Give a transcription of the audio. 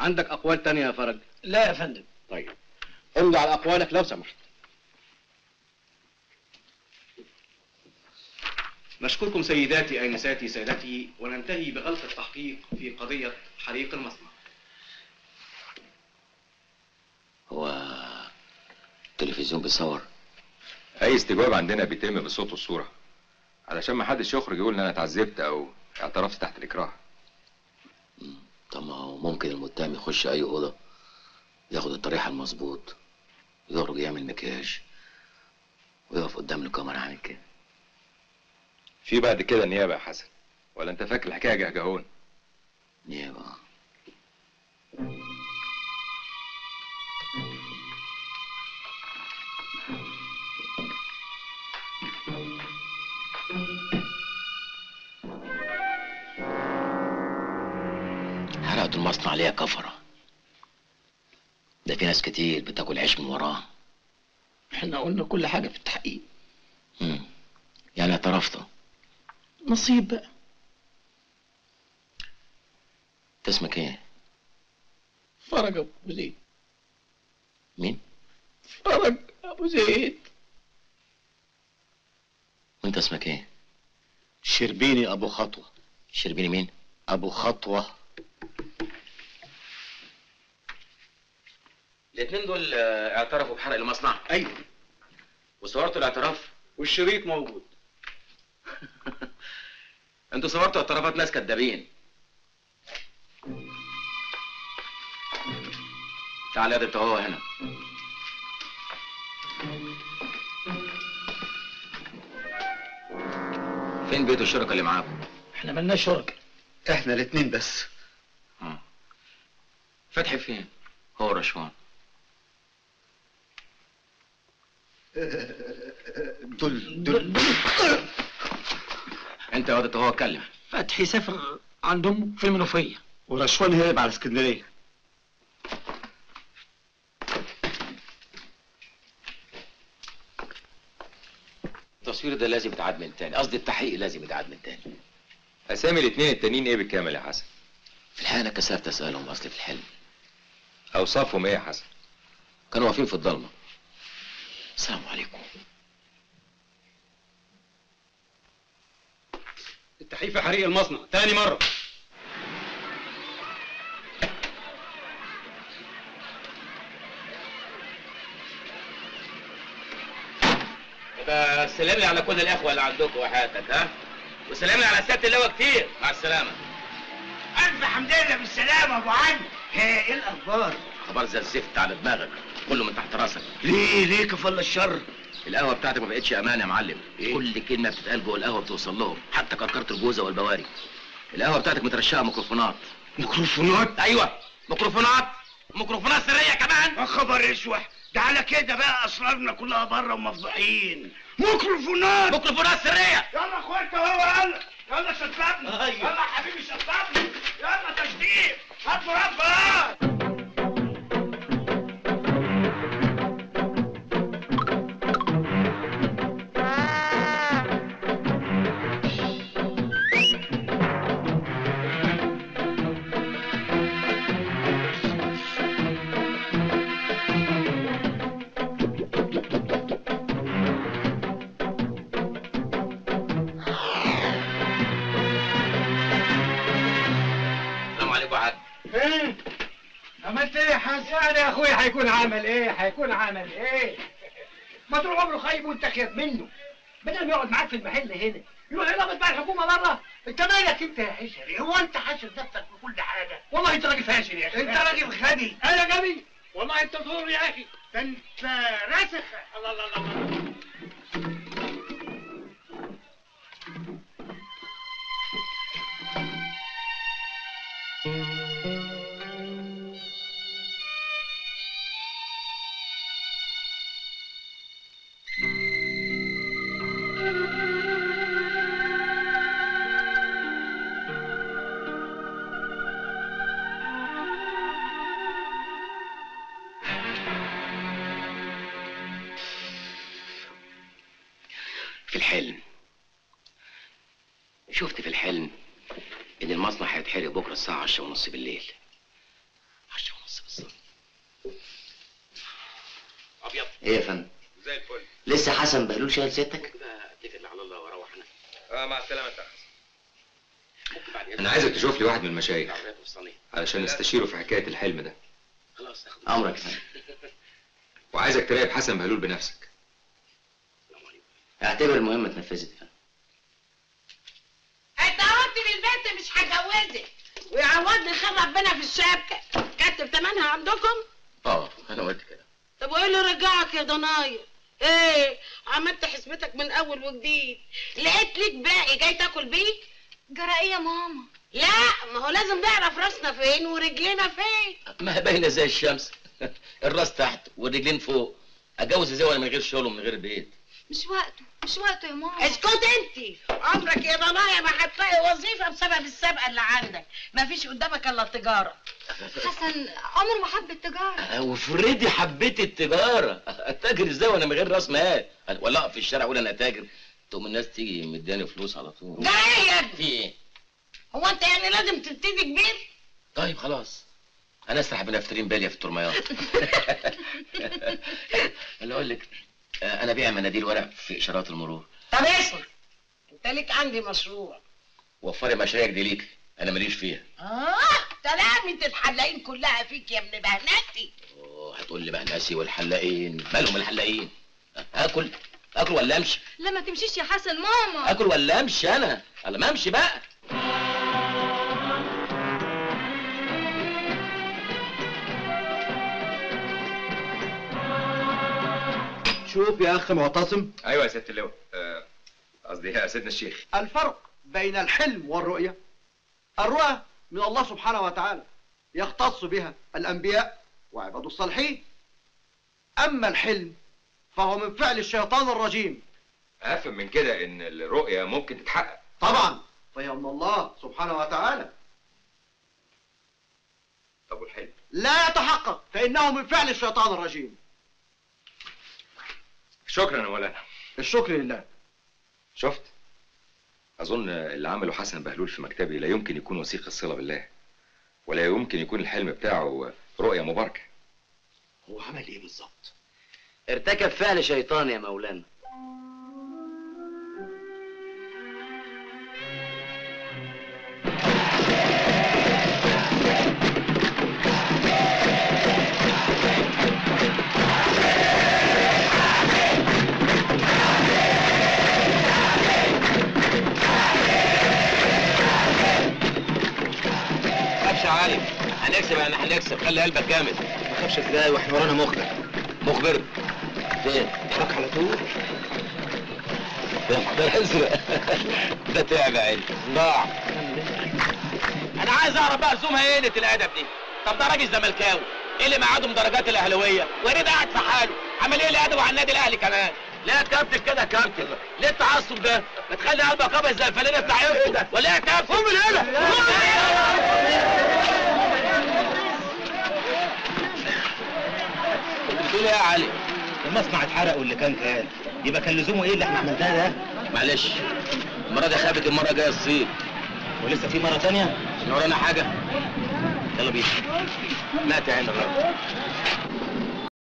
عندك اقوال تانية يا فرج لا يا فندم طيب امضي على اقوالك لو سمحت نشكركم سيداتي انساتي سادتي وننتهي بغلق التحقيق في قضيه حريق المصنع هو التلفزيون بيصور اي استجواب عندنا بيتم بالصوت والصوره علشان ما حدش يخرج يقول ان انا اتعذبت او اعترفت تحت الاكراه طب ما هو ممكن المتهم يخش اي اوضه ياخد الطريحه المظبوط يخرج يعمل مكياج ويقف قدام الكاميرا عامل كده في بعد كده نيابه يا حسن ولا انت فاكر الحكايه جهجهون نيابه حرقت المصنع ليا كفرة ده في ناس كتير بتاكل عيش من وراه احنا قلنا كل حاجة في التحقيق مم. يعني اعترفت نصيب بقى انت اسمك ايه؟ فرج ابو زيد مين؟ فرج ابو زيد وانت اسمك ايه؟ شربيني ابو خطوه شربيني مين؟ ابو خطوه الاتنين دول آه، اعترفوا بحرق المصنع ايوه وصورتوا الاعتراف والشريط موجود انتوا صورتوا اعترافات ناس كدابين تعال يا انت هو هنا فين بيت الشركة اللي معاكم؟ احنا ملناش شركة احنا الاتنين بس فتحي فين؟ هو رشوان دول دول انت يا واد هو اتكلم فتحي سافر عند امه في المنوفية ورشوان هرب على اسكندريه التصوير ده لازم يتعاد من تاني قصدي التحقيق لازم يتعاد من تاني اسامي الاثنين التانيين ايه بالكامل يا حسن في الحقيقة انا كسرت اسألهم اصلي في الحلم اوصافهم ايه يا حسن كانوا واقفين في الضلمة السلام عليكم التحقيق في حريق المصنع تاني مره يبقى سلم لي على كل الاخوه اللي عندكم وحياتك ها وسلم لي على سياده اللواء كتير مع السلامه الف حمد لله بالسلامه ابو علي ها، ايه الاخبار خبر زي الزفت على دماغك كله من تحت راسك ليه ليه كفل الشر القهوه بتاعتك ما بقتش امان يا معلم إيه؟ كل كلمه بتتقال جوه القهوه بتوصل لهم حتى كركره الجوزه والبواري القهوه بتاعتك مترشقه ميكروفونات ميكروفونات ايوه ميكروفونات ميكروفونات سريه كمان يا خبر اسوح ده على كده بقى اسرارنا كلها بره ومفضوحين ميكروفونات ميكروفونات سريه يلا اخواتي هو يلا يلا شطبني أيوة. يلا حبيبي شطبني يلا تشديد هات مربى السلام عليكم يا حاج ايه عملت ايه يا حسن يعني يا اخويا هيكون عمل ايه هيكون عمل ايه ما طول عمره خايب وانت خايف منه بدل ما يقعد معاك في المحل هنا يروح يلغط بقى الحكومه بره انت مالك انت يا حشري هو انت حاشر نفسك في كل حاجه والله انت راجل فاشل يا اخي انت راجل غبي انا غبي والله انت طول يا اخي ده انت راسخ الله الله الله في الحلم شفت في الحلم ان المصنع هيتحرق بكره الساعه عشرة ونص بالليل ايه يا فندم زي الفل لسه حسن بهلول شايل ستك اتكل على الله واروح انا اه مع السلامه انت ممكن بعد انا عايزك تشوف لي واحد من المشايخ العربيات والصينية علشان نستشيره في حكايه الحلم ده خلاص اخد امرك يا فندم وعايزك تراقب حسن بهلول بنفسك السلام عليكم اعتبر المهمه اتنفذت يا فندم اتعودت للبنت مش هجوزك ويعوضني خير ربنا في الشبكه كتب تمنها عندكم اه انا قلت كده طب وايه اللي رجعك يا ضناير ايه عملت حسبتك من اول وجديد لقيت ليك باقي جاي تاكل بيه جرى ايه يا ماما لا ما هو لازم نعرف راسنا فين ورجلينا فين ما هي باينه زي الشمس الراس تحت والرجلين فوق اتجوز ازاي وانا من غير شغل ومن غير بيت مش وقته مش وقته يا ماما اسكت انت عمرك يا ضنايا ما هتلاقي وظيفه بسبب السابقه اللي عندك ما فيش قدامك الا التجاره حسن عمره ما حب التجارة وفريدي حبيت التجاره اتاجر ازاي وانا من غير راس مال ولا اقف في الشارع اقول انا تاجر تقوم الناس تيجي مداني فلوس على طول ده ايه يا ابني في ايه هو انت يعني لازم تبتدي كبير طيب خلاص انا اسرح بنفترين باليه في الترميات اللي اقول لك آه، انا بيع مناديل ورق في اشارات المرور طب اسمع انت ليك عندي مشروع وفري مشاريعك دي ليك انا ماليش فيها اه تلامة الحلاقين كلها فيك يا ابن بهنتي اوه هتقول لي بقى ناسي والحلاقين مالهم الحلاقين اكل اكل ولا امشي لا ما تمشيش يا حسن ماما اكل ولا امشي انا ولا ما امشي بقى شوف يا اخ معتصم ايوه يا سياده اللواء آه، قصدي يا سيدنا الشيخ الفرق بين الحلم والرؤية الرؤى من الله سبحانه وتعالى يختص بها الأنبياء وعباد الصالحين أما الحلم فهو من فعل الشيطان الرجيم افهم من كده ان الرؤيه ممكن تتحقق طبعا فهي من الله سبحانه وتعالى طب والحلم لا يتحقق فإنه من فعل الشيطان الرجيم شكرا يا مولانا الشكر لله شفت اظن اللي عمله حسن بهلول في مكتبي لا يمكن يكون وثيق الصله بالله ولا يمكن يكون الحلم بتاعه رؤيه مباركه هو عمل إيه بالظبط ارتكب فعل شيطان يا مولانا خافش يا علي هنكسب يعني هنكسب خلي قلبك جامد ما تخافش ازاي واحنا ورانا مخبر مخبر فين؟ اتحرك على طول ده ازرق ده تعب يا عيني ضاع انا عايز اعرف بقى زومها ايه قله الادب دي طب ده راجل زملكاوي ايه اللي معادهم درجات الاهلاويه وريد قاعد في حاله عمل ايه الادب على النادي الاهلي كمان لا يا كابتن كده يا كابتن ليه التعصب ده ما تخلي قلبك ابيض زي الفانله بتاع ايه ولا ايه يا كابتن قوم من هنا بتقول ايه يا علي المصنع اتحرق واللي كان كان يبقى كان لزومه ايه اللي احنا عملناه ده معلش المره دي خابت المره الجايه الصيد ولسه في مره تانية احنا ورانا حاجه يلا بينا مات يا عين الراجل